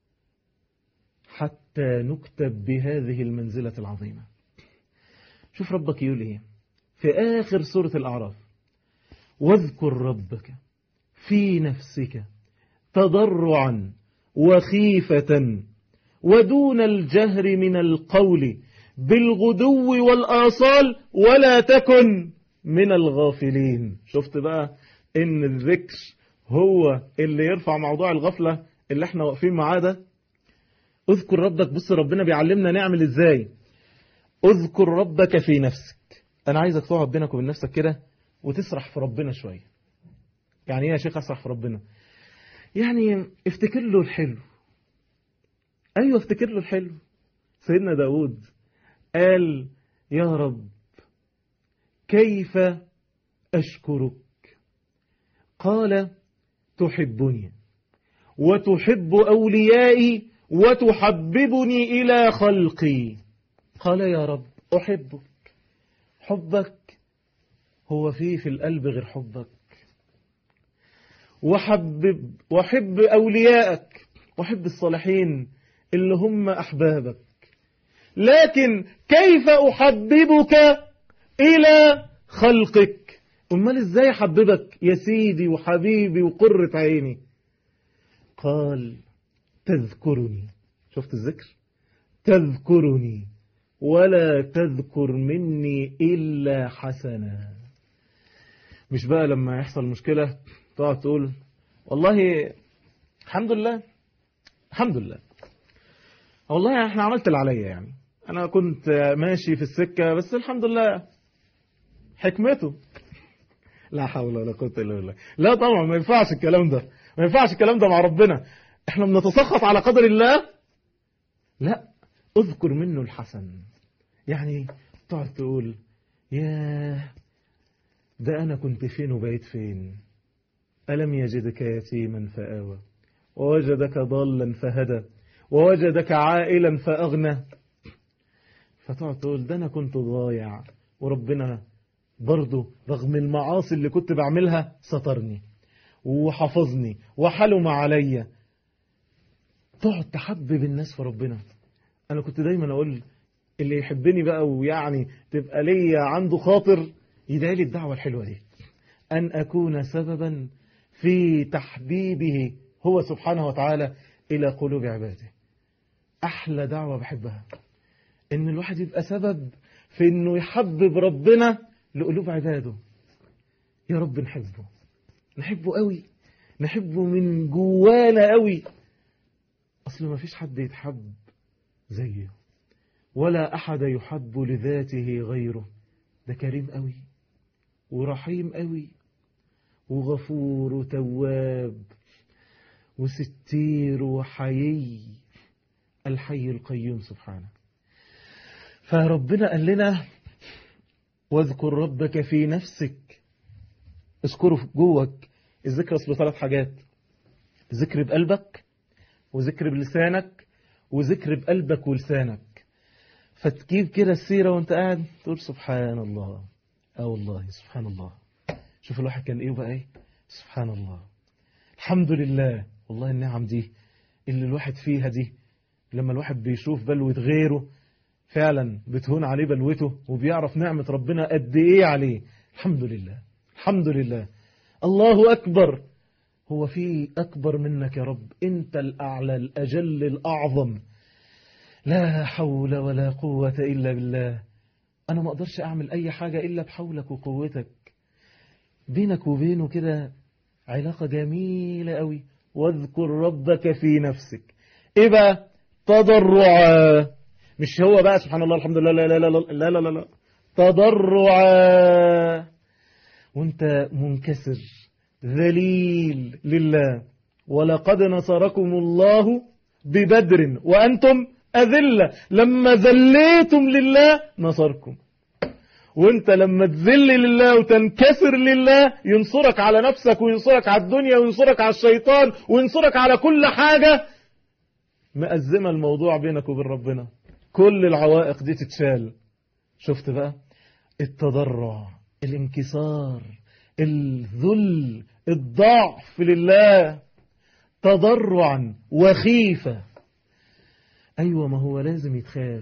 حتى نكتب بهذه المنزلة العظيمة شوف ربك يقول ايه في آخر سورة الأعراف واذكر ربك في نفسك تضرعا وخيفة ودون الجهر من القول بالغدو والآصال ولا تكن من الغافلين شفت بقى ان الذكر هو اللي يرفع موضوع الغفلة اللي احنا واقفين معاه ده اذكر ربك بص ربنا بيعلمنا نعمل ازاي اذكر ربك في نفسك انا عايزك تقعد بينك وبين نفسك كده وتسرح في ربنا شوية يعني ايه يا شيخ اسرح في ربنا يعني افتكر له الحلو ايوه افتكر له الحلو سيدنا داود قال يا رب كيف أشكرك قال تحبني وتحب أوليائي وتحببني إلى خلقي قال يا رب أحبك حبك هو فيه في القلب غير حبك وحبب وحب أوليائك وحب الصالحين اللي هم أحبابك لكن كيف أحببك إلى خلقك أمال إزاي أحببك يا سيدي وحبيبي وقرة عيني قال تذكرني شفت الذكر تذكرني ولا تذكر مني إلا حسنا مش بقى لما يحصل مشكلة تقعد تقول والله الحمد لله الحمد لله والله احنا عملت اللي عليا يعني انا كنت ماشي في السكة بس الحمد لله حكمته لا حول ولا قوة الا بالله لا طبعا ما ينفعش الكلام ده ما ينفعش الكلام ده مع ربنا احنا بنتسخط على قدر الله لا اذكر منه الحسن يعني تقعد تقول ياه ده انا كنت فين وبقيت فين ألم يجدك يتيما فآوى ووجدك ضالا فهدى ووجدك عائلا فأغنى فتقعد تقول ده أنا كنت ضايع وربنا برضه رغم المعاصي اللي كنت بعملها سترني وحفظني وحلم عليا تقعد تحبب الناس في ربنا أنا كنت دايما أقول اللي يحبني بقى ويعني تبقى ليا عنده خاطر يدعي لي الدعوة الحلوة دي أن أكون سببا في تحبيبه هو سبحانه وتعالى إلى قلوب عباده أحلى دعوة بحبها إن الواحد يبقى سبب في إنه يحبب ربنا لقلوب عباده يا رب نحبه نحبه قوي نحبه من جوانا قوي أصل ما فيش حد يتحب زيه ولا أحد يحب لذاته غيره ده كريم قوي ورحيم قوي وغفور وتواب وستير وحيي الحي القيوم سبحانه فربنا قال لنا واذكر ربك في نفسك اذكره جوك الذكر اصله ثلاث حاجات ذكر بقلبك وذكر بلسانك وذكر بقلبك ولسانك فتجيب كده السيرة وانت قاعد تقول سبحان الله اه والله سبحان الله شوف الواحد كان ايه وبقى ايه سبحان الله الحمد لله والله النعم دي اللي الواحد فيها دي لما الواحد بيشوف بلوة غيره فعلا بتهون عليه بلوته وبيعرف نعمة ربنا قد ايه عليه الحمد لله الحمد لله الله أكبر هو في أكبر منك يا رب أنت الأعلى الأجل الأعظم لا حول ولا قوة إلا بالله أنا ما أقدرش أعمل أي حاجة إلا بحولك وقوتك بينك وبينه كده علاقة جميلة قوي واذكر ربك في نفسك إيه بقى تضرعا مش هو بقى سبحان الله الحمد لله لا لا لا لا لا لا, لا. تضرعا وانت منكسر ذليل لله ولقد نصركم الله ببدر وأنتم أذلة لما ذليتم لله نصركم وانت لما تذل لله وتنكسر لله ينصرك على نفسك وينصرك على الدنيا وينصرك على الشيطان وينصرك على كل حاجة مأزمة الموضوع بينك وبين ربنا كل العوائق دي تتشال شفت بقى التضرع الانكسار الذل الضعف لله تضرعا وخيفة أيوة ما هو لازم يتخاف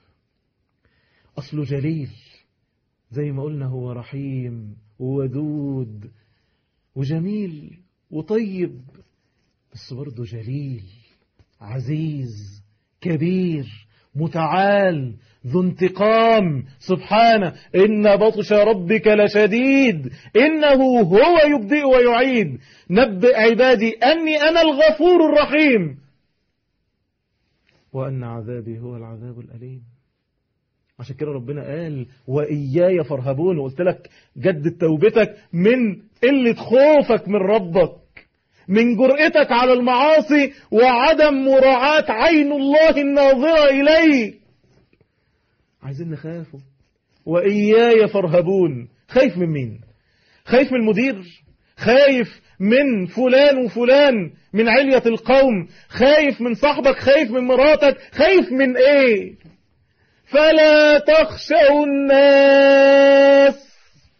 أصله جليل زي ما قلنا هو رحيم وودود وجميل وطيب بس برضه جليل عزيز كبير متعال ذو انتقام سبحانه إن بطش ربك لشديد إنه هو يبدئ ويعيد نبئ عبادي أني أنا الغفور الرحيم وأن عذابي هو العذاب الأليم عشان كده ربنا قال وإياي فارهبون وقلت لك جدد توبتك من قلة خوفك من ربك من جرأتك على المعاصي وعدم مراعاة عين الله الناظرة إليك عايزين نخافوا وإياي فارهبون خايف من مين خايف من المدير خايف من فلان وفلان من علية القوم خايف من صاحبك خايف من مراتك خايف من ايه فلا تخشوا الناس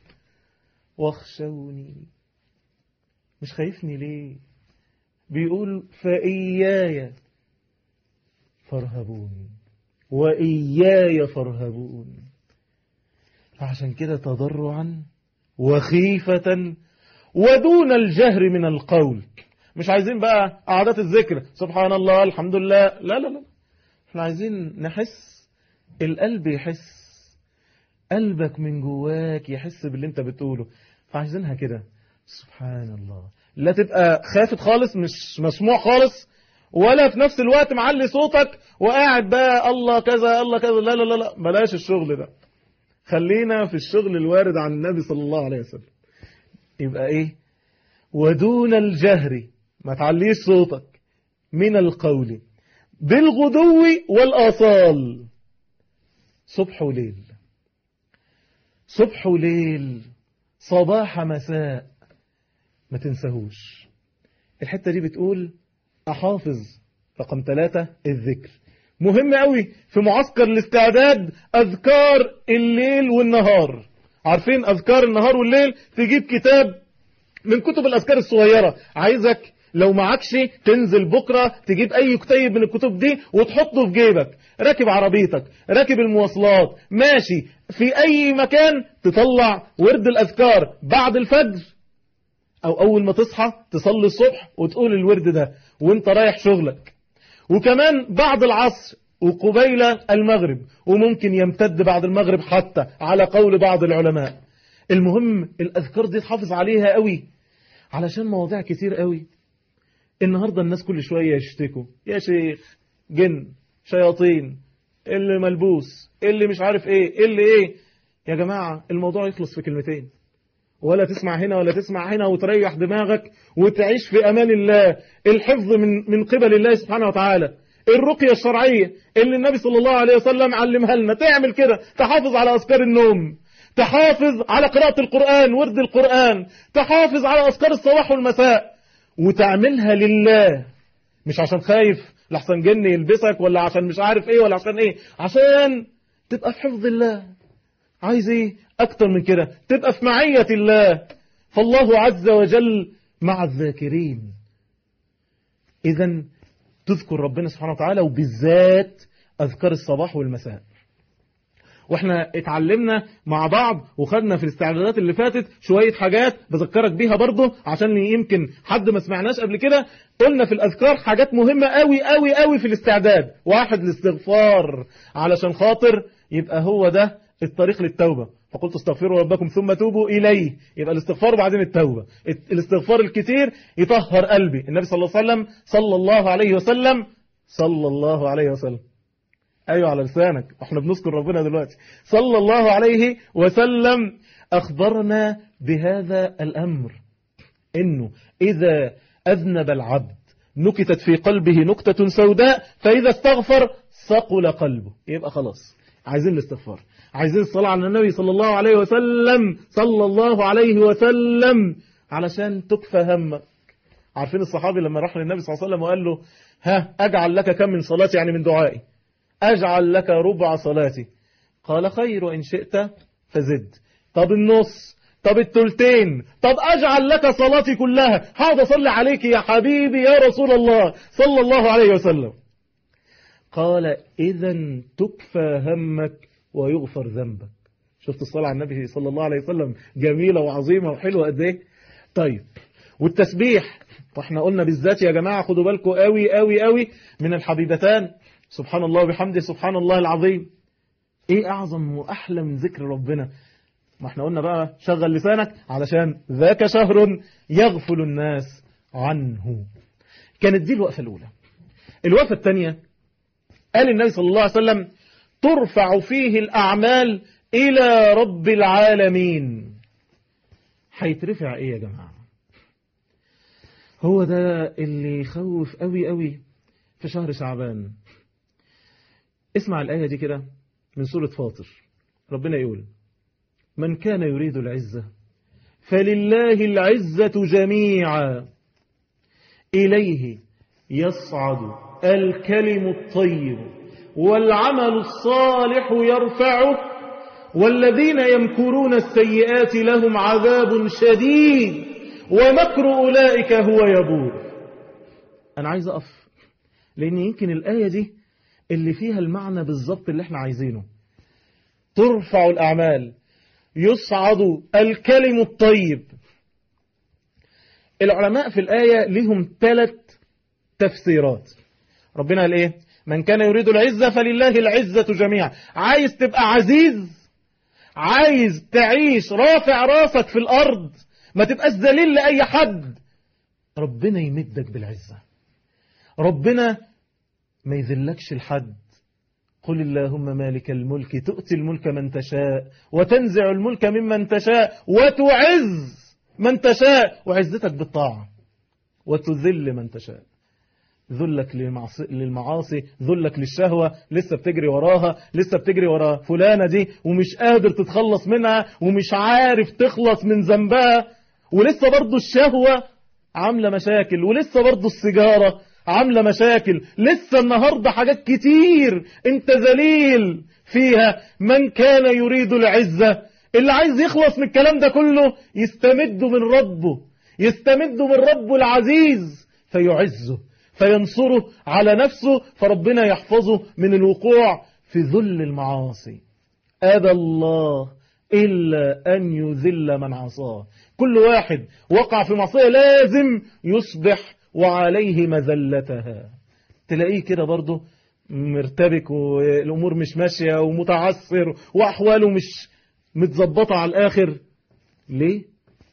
واخشوني مش خايفني ليه بيقول فإياي فارهبون وإياي فارهبون فعشان كده تضرعا وخيفة ودون الجهر من القول مش عايزين بقى قعدات الذكر سبحان الله الحمد لله لا لا لا احنا عايزين نحس القلب يحس قلبك من جواك يحس باللي انت بتقوله فعايزينها كده سبحان الله لا تبقى خافت خالص مش مسموع خالص ولا في نفس الوقت معلي صوتك وقاعد بقى الله كذا الله كذا لا لا لا لا بلاش الشغل ده خلينا في الشغل الوارد عن النبي صلى الله عليه وسلم يبقى ايه ودون الجهر ما تعليش صوتك من القول بالغدو والآصال صبح وليل صبح وليل صباح مساء ما تنساهوش الحتة دي بتقول أحافظ رقم ثلاثة الذكر مهم قوي في معسكر الاستعداد أذكار الليل والنهار عارفين أذكار النهار والليل تجيب كتاب من كتب الأذكار الصغيرة عايزك لو معكش تنزل بكرة تجيب أي كتيب من الكتب دي وتحطه في جيبك راكب عربيتك راكب المواصلات ماشي في أي مكان تطلع ورد الأذكار بعد الفجر أو أول ما تصحى تصلي الصبح وتقول الورد ده وانت رايح شغلك وكمان بعد العصر وقبيل المغرب وممكن يمتد بعد المغرب حتى على قول بعض العلماء المهم الأذكار دي تحافظ عليها قوي علشان مواضيع كتير قوي النهاردة الناس كل شوية يشتكوا يا شيخ جن شياطين اللي ملبوس اللي مش عارف ايه اللي ايه يا جماعة الموضوع يخلص في كلمتين ولا تسمع هنا ولا تسمع هنا وتريح دماغك وتعيش في أمان الله الحفظ من من قبل الله سبحانه وتعالى الرقية الشرعية اللي النبي صلى الله عليه وسلم علمها لنا تعمل كده تحافظ على أذكار النوم تحافظ على قراءة القرآن ورد القرآن تحافظ على أذكار الصباح والمساء وتعملها لله مش عشان خايف لحسن جن يلبسك ولا عشان مش عارف ايه ولا عشان ايه عشان تبقى في حفظ الله عايز ايه اكتر من كده تبقى في معية الله فالله عز وجل مع الذاكرين اذا تذكر ربنا سبحانه وتعالى وبالذات اذكار الصباح والمساء واحنا اتعلمنا مع بعض وخدنا في الاستعدادات اللي فاتت شوية حاجات بذكرك بيها برضه عشان يمكن حد ما سمعناش قبل كده قلنا في الأذكار حاجات مهمة قوي قوي قوي في الاستعداد واحد الاستغفار علشان خاطر يبقى هو ده الطريق للتوبة فقلت استغفروا ربكم ثم توبوا إليه يبقى الاستغفار وبعدين التوبة الاستغفار الكتير يطهر قلبي النبي صلى الله عليه وسلم صلى الله عليه وسلم صلى الله عليه وسلم أيوة على لسانك احنا بنذكر ربنا دلوقتي صلى الله عليه وسلم أخبرنا بهذا الأمر إنه إذا أذنب العبد نكتت في قلبه نكتة سوداء فإذا استغفر ثقل قلبه يبقى خلاص عايزين الاستغفار عايزين الصلاة على النبي صلى الله عليه وسلم صلى الله عليه وسلم علشان تكفى همك عارفين الصحابي لما راح للنبي صلى الله عليه وسلم وقال له ها أجعل لك كم من صلاتي يعني من دعائي أجعل لك ربع صلاتي قال خير إن شئت فزد طب النص طب التلتين طب أجعل لك صلاتي كلها هقعد أصلي عليك يا حبيبي يا رسول الله صلى الله عليه وسلم قال إذا تكفى همك ويغفر ذنبك شفت الصلاة على النبي صلى الله عليه وسلم جميلة وعظيمة وحلوة قد ايه طيب والتسبيح واحنا قلنا بالذات يا جماعة خدوا بالكم قوي قوي قوي من الحبيبتان سبحان الله وبحمده سبحان الله العظيم ايه اعظم واحلى من ذكر ربنا ما احنا قلنا بقى شغل لسانك علشان ذاك شهر يغفل الناس عنه كانت دي الوقفة الأولى الوقفة الثانية قال النبي صلى الله عليه وسلم ترفع فيه الأعمال إلى رب العالمين هيترفع إيه يا جماعة هو ده اللي يخوف قوي قوي في شهر شعبان اسمع الآية دي كده من سورة فاطر ربنا يقول من كان يريد العزة فلله العزة جميعا إليه يصعد الكلم الطيب والعمل الصالح يرفعه والذين يمكرون السيئات لهم عذاب شديد ومكر أولئك هو يبور أنا عايز أقف لأن يمكن الآية دي اللي فيها المعنى بالظبط اللي احنا عايزينه ترفع الأعمال يصعد الكلم الطيب العلماء في الآية لهم ثلاث تفسيرات ربنا قال ايه من كان يريد العزة فلله العزة جميعا عايز تبقى عزيز عايز تعيش رافع راسك في الأرض ما تبقاش ذليل لأي حد ربنا يمدك بالعزة ربنا ما يذلكش لحد قل اللهم مالك الملك تؤتي الملك من تشاء وتنزع الملك ممن تشاء وتعز من تشاء وعزتك بالطاعة وتذل من تشاء ذلك للمعاصي ذلك للشهوة لسه بتجري وراها لسه بتجري ورا فلانة دي ومش قادر تتخلص منها ومش عارف تخلص من ذنبها ولسه برضو الشهوة عاملة مشاكل ولسه برضو السيجارة عاملة مشاكل لسه النهاردة حاجات كتير انت ذليل فيها من كان يريد العزة اللي عايز يخلص من الكلام ده كله يستمد من ربه يستمد من ربه العزيز فيعزه فينصره على نفسه فربنا يحفظه من الوقوع في ذل المعاصي أبى الله إلا أن يذل من عصاه كل واحد وقع في معصية لازم يصبح وعليه مذلتها تلاقيه كده برضه مرتبك والأمور مش ماشية ومتعثر وأحواله مش متظبطة على الآخر ليه؟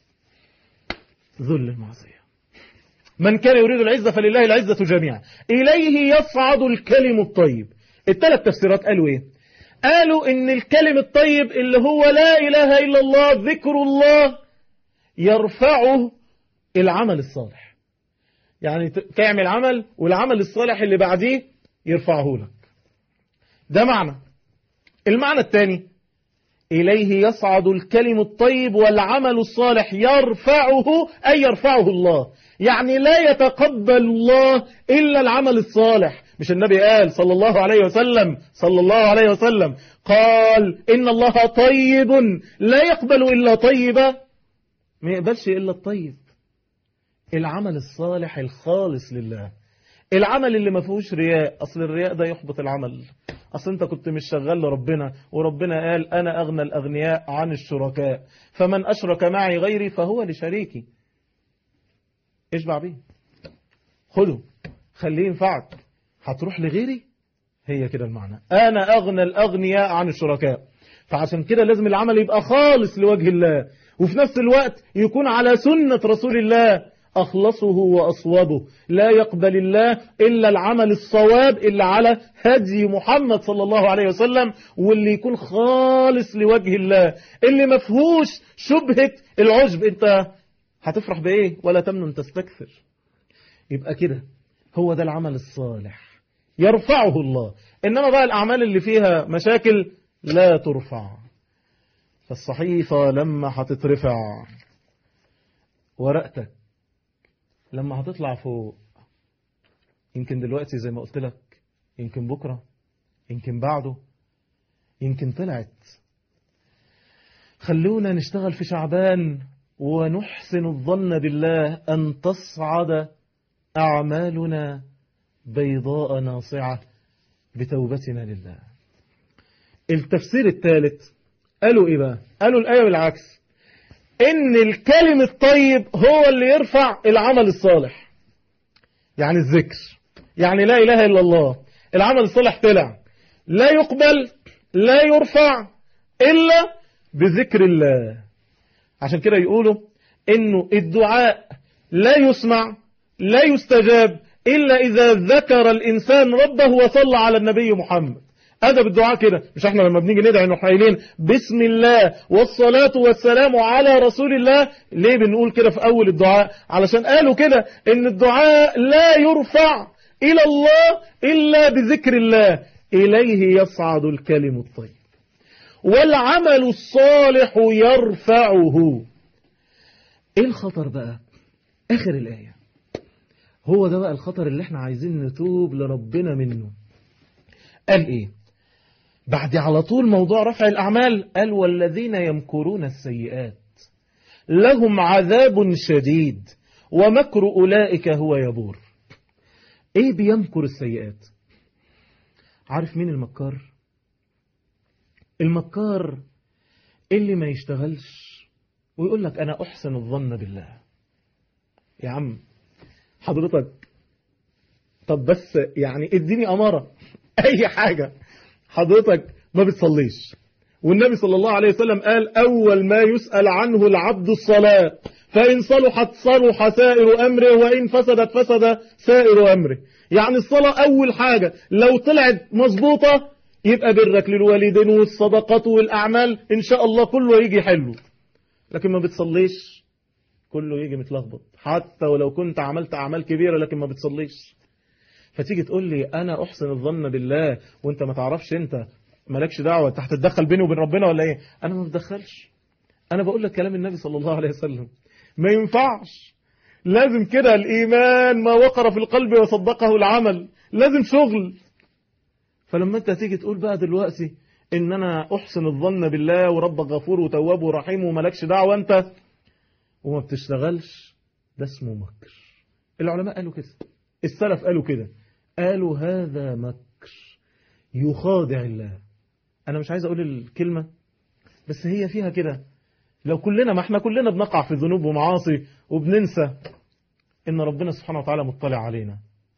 ذل المعصية من كان يريد العزة فلله العزة جميعا إليه يصعد الكلم الطيب الثلاث تفسيرات قالوا إيه قالوا إن الكلم الطيب اللي هو لا إله إلا الله ذكر الله يرفعه العمل الصالح يعني تعمل عمل والعمل الصالح اللي بعديه يرفعه لك ده معنى المعنى الثاني إليه يصعد الكلم الطيب والعمل الصالح يرفعه أي يرفعه الله يعني لا يتقبل الله إلا العمل الصالح مش النبي قال صلى الله عليه وسلم صلى الله عليه وسلم قال إن الله طيب لا يقبل إلا طيبا ما يقبلش إلا الطيب العمل الصالح الخالص لله العمل اللي ما فيهوش رياء أصل الرياء ده يحبط العمل أصل أنت كنت مش شغال لربنا وربنا قال أنا أغنى الأغنياء عن الشركاء فمن أشرك معي غيري فهو لشريكي اشبع بيه خده خليه ينفعك هتروح لغيري هي كده المعنى أنا أغنى الأغنياء عن الشركاء فعشان كده لازم العمل يبقى خالص لوجه الله وفي نفس الوقت يكون على سنة رسول الله أخلصه وأصوبه لا يقبل الله إلا العمل الصواب إلا على هدي محمد صلى الله عليه وسلم واللي يكون خالص لوجه الله اللي مفهوش شبهة العجب انت هتفرح بإيه ولا تمنن تستكثر يبقى كده هو ده العمل الصالح يرفعه الله إنما بقى الأعمال اللي فيها مشاكل لا ترفع فالصحيفة لما هتترفع ورقتك لما هتطلع فوق يمكن دلوقتي زي ما قلت لك يمكن بكرة يمكن بعده يمكن طلعت خلونا نشتغل في شعبان ونحسن الظن بالله أن تصعد أعمالنا بيضاء ناصعة بتوبتنا لله التفسير الثالث قالوا إيه بقى قالوا الآية بالعكس ان الكلم الطيب هو اللي يرفع العمل الصالح يعني الذكر يعني لا اله الا الله العمل الصالح طلع لا يقبل لا يرفع الا بذكر الله عشان كده يقولوا انه الدعاء لا يسمع لا يستجاب الا اذا ذكر الانسان ربه وصلى على النبي محمد أدب الدعاء كده مش احنا لما بنيجي ندعي نروح قايلين بسم الله والصلاة والسلام على رسول الله ليه بنقول كده في أول الدعاء علشان قالوا كده إن الدعاء لا يرفع إلى الله إلا بذكر الله إليه يصعد الكلم الطيب والعمل الصالح يرفعه ايه الخطر بقى اخر الآية هو ده بقى الخطر اللي احنا عايزين نتوب لربنا منه قال ايه بعد على طول موضوع رفع الأعمال قال والذين يمكرون السيئات لهم عذاب شديد ومكر أولئك هو يبور ايه بيمكر السيئات عارف مين المكار المكار اللي ما يشتغلش ويقول لك أنا أحسن الظن بالله يا عم حضرتك طب بس يعني اديني أمارة أي حاجة حضرتك ما بتصليش والنبي صلى الله عليه وسلم قال أول ما يسأل عنه العبد الصلاة فإن صلحت صلح سائر أمره وإن فسدت فسد سائر أمره يعني الصلاة أول حاجة لو طلعت مظبوطة يبقى برك للوالدين والصدقات والأعمال إن شاء الله كله يجي حلو لكن ما بتصليش كله يجي متلخبط حتى ولو كنت عملت أعمال كبيرة لكن ما بتصليش فتيجي تقول لي أنا أحسن الظن بالله وانت ما تعرفش انت مالكش دعوة انت هتتدخل بيني وبين ربنا ولا ايه أنا ما بتدخلش أنا بقول لك كلام النبي صلى الله عليه وسلم ما ينفعش لازم كده الإيمان ما وقر في القلب وصدقه العمل لازم شغل فلما انت تيجي تقول بقى دلوقتي ان انا احسن الظن بالله وربك غفور وتواب ورحيم وملكش دعوة انت وما بتشتغلش ده اسمه مكر العلماء قالوا كده السلف قالوا كده قالوا هذا مكر يخادع الله انا مش عايز اقول الكلمة بس هي فيها كده لو كلنا ما احنا كلنا بنقع في ذنوب ومعاصي وبننسى ان ربنا سبحانه وتعالى مطلع علينا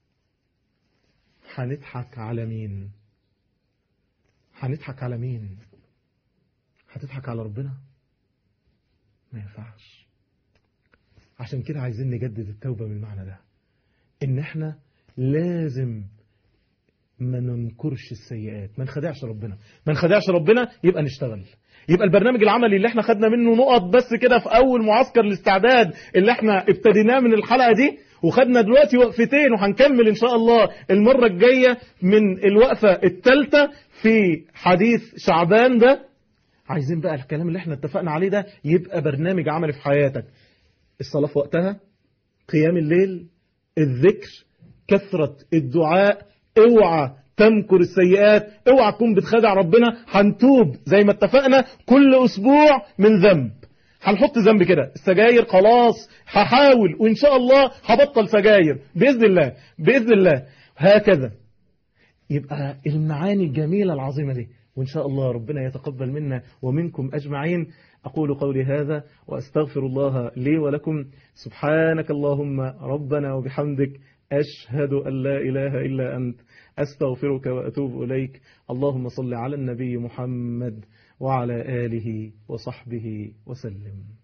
هنضحك على مين هنضحك على مين هتضحك على ربنا ما ينفعش عشان كده عايزين نجدد التوبة من المعنى ده ان احنا لازم ما ننكرش السيئات ما نخدعش ربنا ما نخدعش ربنا يبقى نشتغل يبقى البرنامج العملي اللي احنا خدنا منه نقط بس كده في اول معسكر الاستعداد اللي احنا ابتديناه من الحلقة دي وخدنا دلوقتي وقفتين وهنكمل ان شاء الله المرة الجاية من الوقفة الثالثة في حديث شعبان ده عايزين بقى الكلام اللي احنا اتفقنا عليه ده يبقى برنامج عملي في حياتك الصلاة في وقتها قيام الليل الذكر كثرة الدعاء اوعى تمكر السيئات اوعى تكون بتخدع ربنا هنتوب زي ما اتفقنا كل اسبوع من ذنب هنحط ذنب كده السجاير خلاص هحاول وان شاء الله هبطل سجاير باذن الله باذن الله هكذا يبقى المعاني الجميلة العظيمة دي وإن شاء الله ربنا يتقبل منا ومنكم أجمعين أقول قولي هذا وأستغفر الله لي ولكم سبحانك اللهم ربنا وبحمدك أشهد أن لا إله إلا أنت أستغفرك وأتوب إليك اللهم صل على النبي محمد وعلى آله وصحبه وسلم